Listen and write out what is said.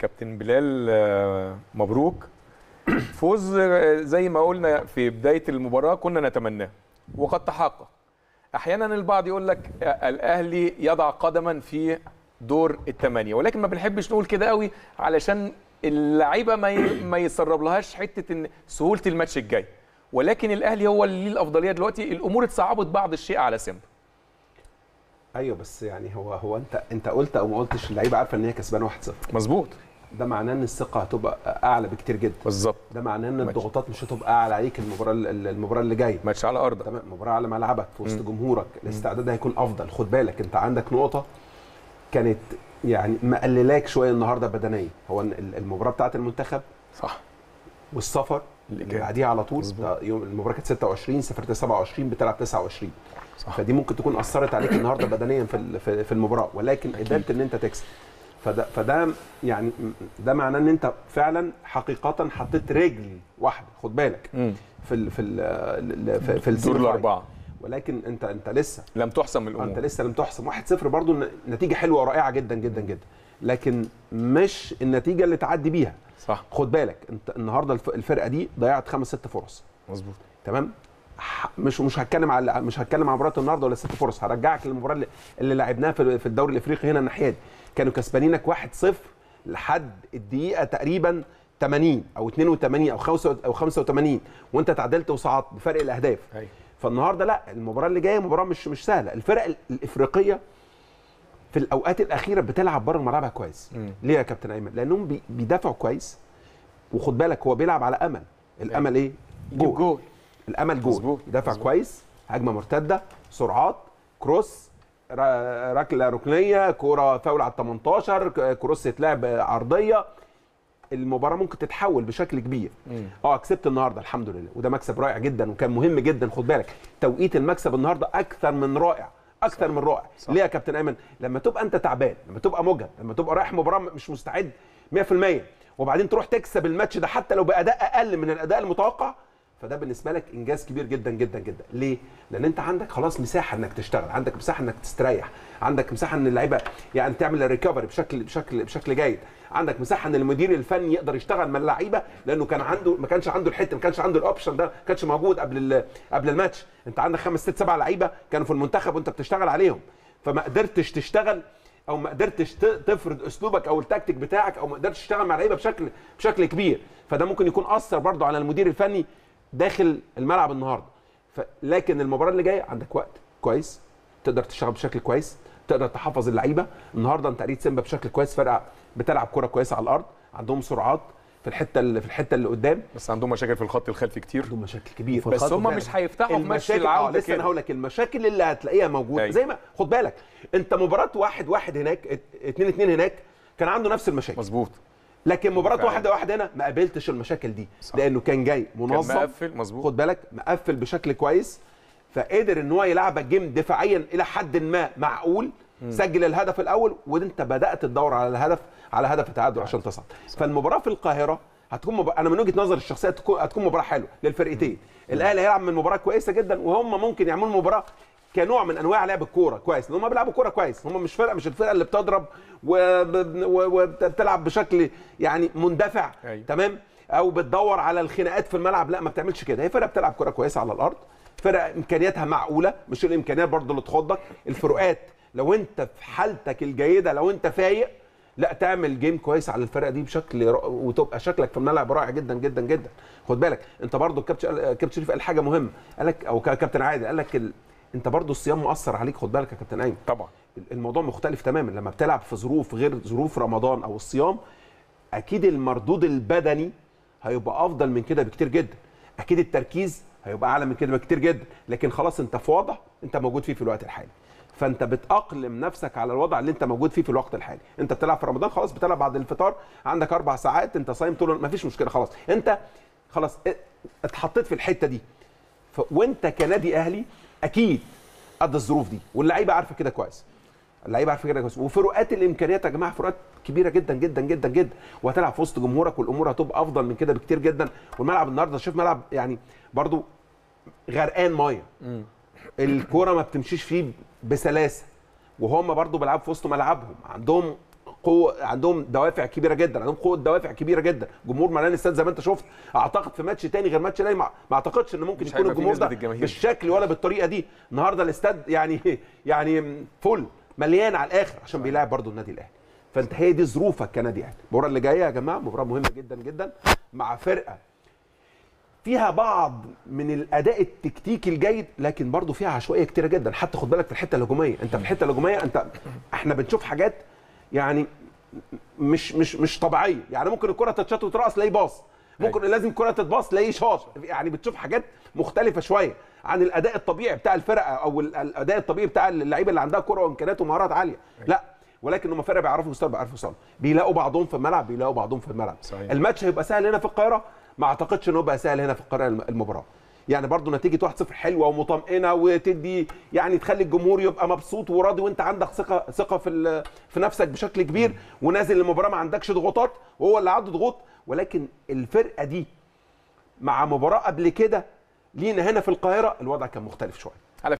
كابتن بلال آه، مبروك فوز آه، زي ما قلنا في بدايه المباراه كنا نتمناه وقد تحقق احيانا البعض يقول لك آه، الاهلي يضع قدما في دور الثمانيه ولكن ما بنحبش نقول كده قوي علشان اللعيبه ما ي- ما يسرب لهاش حته ان سهوله الماتش الجاي ولكن الاهلي هو اللي ليه الافضليه دلوقتي الامور اتصعبت بعض الشيء على سيمبا ايوه بس يعني هو هو انت انت قلت او ما قلتش اللعيبه عارفه ان هي كسبانه 1-0 مظبوط ده معناه ان الثقه هتبقى اعلى بكتير جدا بالظبط ده معناه ان ماشي. الضغوطات مش هتبقى اعلى عليك المباراه المباراه اللي جايه ماتش على ارضك تمام مباراه على ملعبك في وسط جمهورك الاستعداد هيكون افضل خد بالك انت عندك نقطه كانت يعني مقللاك شويه النهارده بدنيا هو إن المباراه بتاعه المنتخب صح والسفر اللي اللي كان. بعديها على طول مظبوط. ده يوم المباراه كانت 26 سافرت 27 بتلعب 29 صح. فدي ممكن تكون اثرت عليك النهارده بدنيا في ال- في في المباراه ولكن قدرت ان انت تكسب فده فده يعني ده معناه ان انت فعلا حقيقه حطيت رجل واحده خد بالك مم. في ال في ال في, في دور السيمي فاينل. الاربعه ولكن انت انت لسه لم تحسم انت الامور لسه لم تحسم 1-0 برضو ن- نتيجه حلوه ورائعه جدا جدا جدا لكن مش النتيجه اللي تعدي بيها صح خد بالك انت النهارده الف- الفرقه دي ضيعت خمس ست فرص مظبوط تمام ح- مش مش هتكلم على مش هتكلم على مباراه النهارده ولا ست فرص هرجعك للمباراه اللي, اللي لعبناها في في الدوري الافريقي هنا الناحيه دي كانوا كسبانينك 1-0 لحد الدقيقه تقريبا 80 او 82 او 5 او 85 وانت تعادلت وصعدت بفرق الاهداف ايوه فالنهارده لا المباراه اللي جايه مباراه مش مش سهله الفرق ال- الافريقيه في الاوقات الاخيره بتلعب بره ملعبها كويس مم. ليه يا كابتن ايمن لانهم بي- بيدافعوا كويس وخد بالك هو بيلعب على امل الامل ايه جول جول جول الامل جول مظبوط، يدافع مظبوط. كويس هجمه مرتده سرعات كروس را- ركله ركنيه كوره فاول على ال 18 ك- كروس يتلعب عرضيه المباراه ممكن تتحول بشكل كبير مم. اه كسبت النهارده الحمد لله وده مكسب رائع جدا وكان مهم جدا خد بالك توقيت المكسب النهارده اكثر من رائع اكثر من رائع صح. ليه يا كابتن ايمن لما تبقى انت تعبان لما تبقى مجهد لما تبقى رايح مباراه مش مستعد 100% وبعدين تروح تكسب الماتش ده حتى لو باداء اقل من الاداء المتوقع فده بالنسبه لك انجاز كبير جدا جدا جدا ليه لان انت عندك خلاص مساحه انك تشتغل عندك مساحه انك تستريح عندك مساحه ان اللعيبه يعني تعمل ريكفري بشكل بشكل بشكل جيد عندك مساحه ان المدير الفني يقدر يشتغل مع اللعيبه لانه كان عنده ما كانش عنده الحته ما كانش عنده الاوبشن ده ما كانش موجود قبل ال- قبل الماتش انت عندك خمس ست سبع لعيبه كانوا في المنتخب وانت بتشتغل عليهم فما قدرتش تشتغل او ما قدرتش ت- تفرض اسلوبك او التكتيك بتاعك او ما قدرتش تشتغل مع اللعيبه بشكل بشكل كبير فده ممكن يكون اثر برضه على المدير الفني داخل الملعب النهارده ف... لكن المباراه اللي جايه عندك وقت كويس تقدر تشتغل بشكل كويس تقدر تحفظ اللعيبه النهارده انت قريت سيمبا بشكل كويس فرقه بتلعب كره كويسه على الارض عندهم سرعات في الحته اللي في الحته اللي قدام بس عندهم مشاكل في الخط الخلفي كتير عندهم مشاكل كبيره بس هم مش هيفتحوا في ماتش المشاكل اه العوده لسه انا كده هقول لك المشاكل اللي هتلاقيها موجوده أيوة. زي ما خد بالك انت مباراه واحد واحد هناك ات- اتنين اتنين هناك كان عنده نفس المشاكل مظبوط لكن مباراه فعلا. واحد واحد هنا ما قابلتش المشاكل دي صح. لانه كان جاي كان منظم مقفل مظبوط خد بالك مقفل بشكل كويس فقدر ان هو يلعبك جيم دفاعيا الى حد ما معقول سجل الهدف الاول وانت بدات تدور على الهدف على هدف التعادل عشان تصعد فالمباراه في القاهره هتكون مب... انا من وجهه نظري الشخصيه هتكون هتكون مباراه حلوه للفرقتين الاهلي هيلعب من مباراه كويسه جدا وهم ممكن يعملوا مباراه كنوع من انواع لعب الكوره كويس لان هم بيلعبوا كوره كويس هم مش فرقه مش الفرقه اللي بتضرب وب- و- وبتلعب بشكل يعني مندفع أيوة. تمام او بتدور على الخناقات في الملعب لا ما بتعملش كده هي فرقه بتلعب كوره كويسه على الارض فرقه امكانياتها معقوله مش الامكانيات برضه اللي تخضك الفروقات لو انت في حالتك الجيده لو انت فايق لا تعمل جيم كويس على الفرقه دي بشكل رائع وتبقى شكلك في الملعب رائع جدا جدا جدا خد بالك انت برضه الكابتن كابتن شريف قال حاجه مهمه قال لك او كابتن عادل قال لك ال... انت برضه الصيام مؤثر عليك خد بالك يا كابتن ايمن طبعا الموضوع مختلف تماما لما بتلعب في ظروف غير ظروف رمضان او الصيام اكيد المردود البدني هيبقى افضل من كده بكتير جدا اكيد التركيز هيبقى اعلى من كده بكتير جدا لكن خلاص انت في وضع انت موجود فيه في الوقت الحالي فانت بتاقلم نفسك على الوضع اللي انت موجود فيه في الوقت الحالي انت بتلعب في رمضان خلاص بتلعب بعد الفطار عندك اربع ساعات انت صايم طول ما فيش مشكله خلاص انت خلاص اه، اتحطيت في الحته دي ف... وانت كنادي اهلي اكيد قد الظروف دي واللعيبه عارفه كده كويس اللعيبه عارفه كده كويس وفروقات الامكانيات يا جماعه فروقات كبيره جدا جدا جدا جدا وهتلعب في وسط جمهورك والامور هتبقى افضل من كده بكتير جدا والملعب النهارده شوف ملعب يعني برضو غرقان ميه الكوره ما بتمشيش فيه بسلاسه وهم برضو بيلعبوا في وسط ملعبهم عندهم قوه عندهم دوافع كبيره جدا عندهم قوه دوافع كبيره جدا جمهور ملان الاستاد زي ما انت شفت اعتقد في ماتش تاني غير ماتش تاني ما ما اعتقدش ان ممكن مش يكون هيبقى فيه الجمهور نسبة ده الجماهير. بالشكل ولا بالطريقه دي النهارده الاستاد يعني يعني فل مليان على الاخر عشان بيلاعب برضو النادي الاهلي فانت هي دي ظروفك كنادي اهلي المباراه اللي جايه يا جماعه مباراه مهمه جدا جدا مع فرقه فيها بعض من الاداء التكتيكي الجيد لكن برضه فيها عشوائيه كتيره جدا حتى خد بالك في الحته الهجوميه انت في الحته الهجوميه انت احنا بنشوف حاجات يعني مش مش مش طبيعيه يعني ممكن الكره تتشاط وترقص تلاقيه باص ممكن لازم الكره تتباص تلاقيه شاط يعني بتشوف حاجات مختلفه شويه عن الاداء الطبيعي بتاع الفرقه او ال- الاداء الطبيعي بتاع اللعيبه اللي عندها كره وامكانيات ومهارات عاليه لا ولكن هم فرقه بيعرفوا يوصلوا بيعرفوا يوصلوا بيلاقوا بعضهم في الملعب بيلاقوا بعضهم في الملعب صحيح. الماتش هيبقى سهل هنا في القاهره ما اعتقدش انه يبقى سهل هنا في القاهره الم- المباراه يعني برضو نتيجه 1-0 حلوه ومطمئنه وتدي يعني تخلي الجمهور يبقى مبسوط وراضي وانت عندك ثقه ثقه في ال- في نفسك بشكل كبير ونازل المباراه ما عندكش ضغوطات وهو اللي عنده ضغوط ولكن الفرقه دي مع مباراه قبل كده لينا هنا في القاهره الوضع كان مختلف شويه